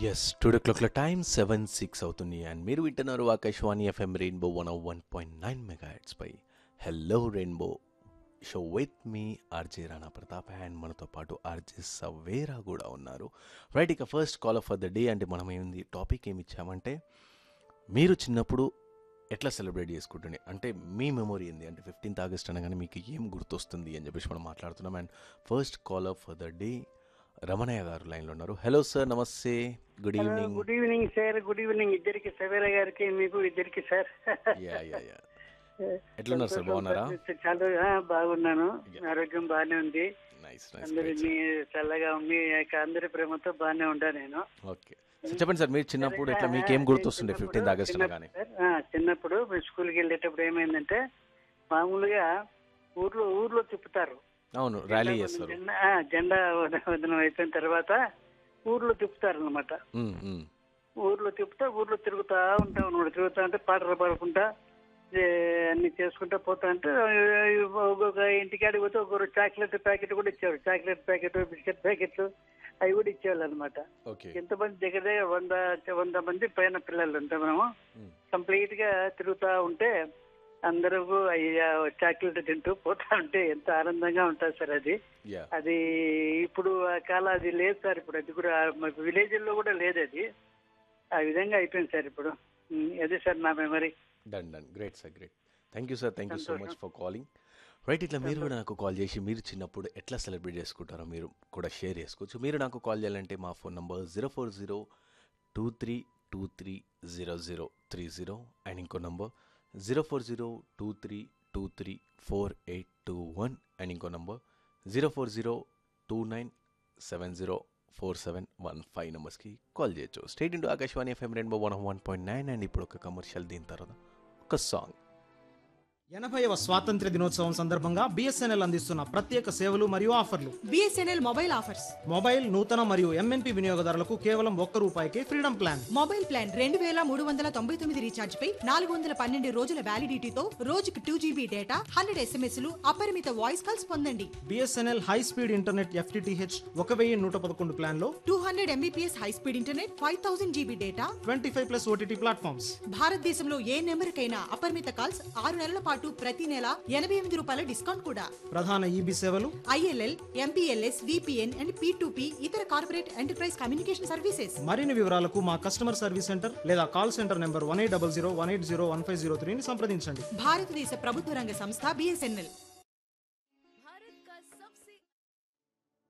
Yes today క్లాక్ల time seven six అవుతుంది and మీరు వింటున్నారు Akashvani FM rainbow one one point nine mega పై hello rainbow show with me RJ Rana Pratap and మనతో పాటు ఆర్జే సవేరా కూడా ఉన్నారు రైట్ ఇక first call for the day అంటే మనం ఏంది టాపిక్ ఏమి ఇచ్చామంటే మీరు చిన్నప్పుడు ఎట్లా సెలబ్రేట్ చేసుకుంటుండే అంటే మీ మెమొరీ ఏంది అంటే ఫిఫ్టీన్త్ ఆగస్ట్ అనగానే మీకు ఏం గుర్తొస్తుంది అని చెప్పేసి మనం మాట్లాడుతున్నాం and first call for the day Ramanaiah గారు లైన్లో ఉన్నారు హలో సార్ నమస్తే good hello evening good evening sir good evening ఇద్దరికి సవేరా గారికి మీకు ఇద్దరికి సార్ యా యా యా ఎట్లున్నారు సార్ బాగున్నారా చాలా ఆ, బాగున్నాను Yeah. ఆరోగ్యం బాగానే ఉంది నైస్ నైస్ అందరినీ చల్లగా మీ యొక్క అందరి ప్రేమతో బాగానే ఉంటా నేను ఓకే చెప్పండి సార్ మీరు చిన్నప్పుడు ఎట్లా మీకేం గుర్తొస్తుండే ఫిఫ్టీన్త్ ఆగస్ట్ అనగానే చిన్నప్పుడు- ఆ, చిన్నప్పుడు మేము స్కూల్కి వెళ్ళేటప్పుడు ఏమైందంటే మామూలుగా ఊర్లో ఊర్లో తిప్పుతారు అవును ర్యాలీ చేస్తారు జెండా ఆ, జెండా వదనం అయిపోయిన తర్వాత ఊర్లో తిప్పుతారు అనమాట ఉమ్, ఉమ్. ఊర్లో తిప్పుతా ఊర్లో తిరుగుతా ఉంటాం అనమాట తిరుగుతా ఉంటే పాటలు పాడుకుంటా ఏ, అన్ని చేసుకుంటా పోతా అంటే ఒక్కొక్క ఇంటికాడికి పోతే ఒక్కొక్క చాక్లెట్ ప్యాకెట్ కూడా ఇచ్చేవారు చాక్లెట్ ప్యాకెట్ బిస్కెట్ ప్యాకెట్లు అవి కూడా ఇచ్చేవాళ్ళు అనమాట ఓకే ఎంతమంది దగ్గర దగ్గర వంద వంద మంది పైన పిల్లలు అంతా మనము ఉమ్. కంప్లీట్ గా తిరుగుతా ఉంటే అందరూ అయ్యా చాక్లెట్ తింటూ పోతా ఉంటే ఎంత ఆనందంగా ఉంటుంది సార్ అది యా అది ఇప్పుడు ఆ కాలం అది లేదు సార్ ఇప్పుడు అది కూడా విలేజ్ లో కూడా లేదు అది ఆ విధంగా అయిపోయింది సార్ ఇప్పుడు ఉమ్, అదే సార్ నా memory done done great sir great thank you sir thank you so much సంతోషం. ఫర్ కాలింగ్ రైట్ ఇట్లా మీరు కూడా నాకు కాల్ చేసి మీరు చిన్నప్పుడు ఎట్లా సెలబ్రేట్ చేసుకుంటారో మీరు కూడా షేర్ చేసుకోవచ్చు మీరు నాకు కాల్ చేయాలంటే మా phone number zero four zero two three two three zero zero three zero and ఇంకో number zero four zero two three two three four eight two one and ఇంకో number zero four zero two nine seven zero four seven one five నెంబర్స్కి call చేయొచ్చు stay tuned to Akashvani FM rainbow one one point nine and ఇప్పుడు ఒక commercial దీని తర్వాత ఒక song ఎనభైవ స్వాతంత్ర్య దినోత్సవం సందర్భంగా బిఎస్ఎన్ఎల్ అందిస్తున్న ప్రత్యేక సేవలు మరియు ఆఫర్లు బిఎస్ఎన్ఎల్ మొబైల్ ఆఫర్స్ మొబైల్ నూతన మరియు ఎంఎన్పి వినియోగదారులకు కేవలం ఒక్క రూపాయికే ఫ్రీడమ్ ప్లాన్ మొబైల్ ప్లాన్ రెండు వేల మూడు వందల తొంభై తొమ్మిది రీఛార్జ్ పై నాలుగు వందల పన్నెండు రోజుల వ్యాలిడిటీతో రోజుకు టూ జీబీ డేటా హండ్రెడ్ ఎస్ఎంఎస్లు అపరిమిత వాయిస్ కాల్స్ పొందండి BSNL high speed internet FTTH ఒక వెయ్యి నూట పదకొండు ప్లాన్ లో two hundred Mbps high speed internet five thousand GB data twenty five plus OTT platforms భారతదేశంలో ఏ నెంబర్కైనా అపరిమిత కాల్స్ ఆరు నెలల పాటు ప్రతి నెల ఎనభై ఎనిమిది రూపాయల డిస్కౌంట్ కూడా ప్రధాన ఈబీ సేవలు ILL MPLS VPN and P ఇతర కార్పొరేట్ ఎంటర్ప్రైజ్ కమ్యూనికేషన్ సర్వీసెస్ మరిన్ని వివరాలకు మా కస్టమర్ సర్వీస్ సెంటర్ లేదా call centre number one eight double zero one eight zero one five zero త్రీని సంప్రదించండి భారతదేశ ప్రభుత్వ రంగ సంస్థ బిఎస్ఎన్ఎల్